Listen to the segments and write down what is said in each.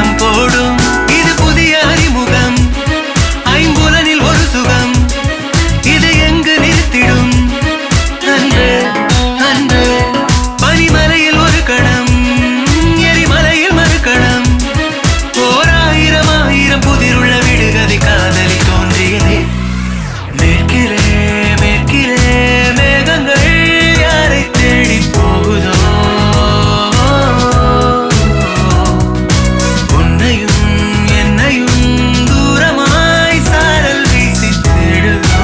ஆட்டம் போடும் இது புதிய அறிமுகம் ஐம்புலனில் ஒரு சுகம் இது எங்கு நிறுத்திடும் அன்று அன்று பனிமலையில் ஒரு கணம் எரிமலையில் மறுகணம் ஓர் ஆயிரம் ஆயிரம் புதிருள்ள விடுகதை காதலி தோன்றியதே மேற்கிலே மேற்கிலே மேகங்கள் யாரை தேடி போகுதோ உன்னையும் என்னையும் தூரமாய் சாரல் வீசி தேடுதோ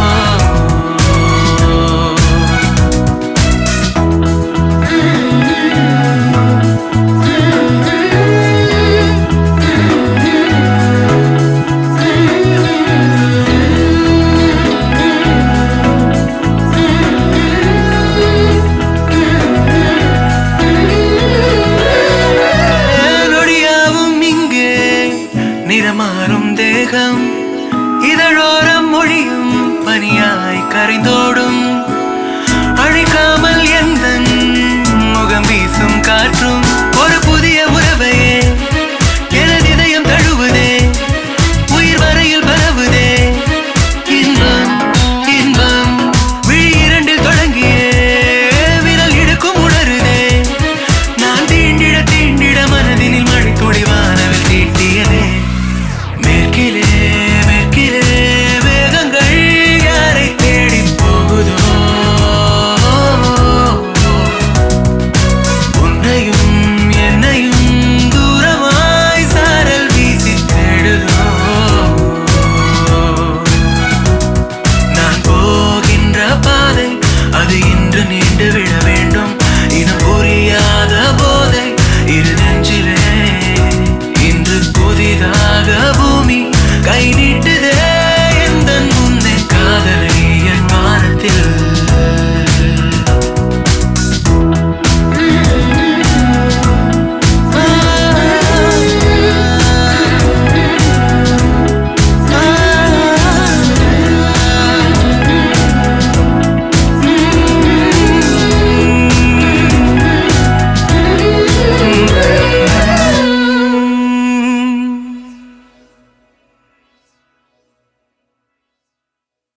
நொடியாவும் இங்கே நிறமாறும் தேகம் இதழோரம் மொழியும் பனியாய் கரைந்தோடும் அழிக்காமல் எந்த முகம் வீசும் காற்றும்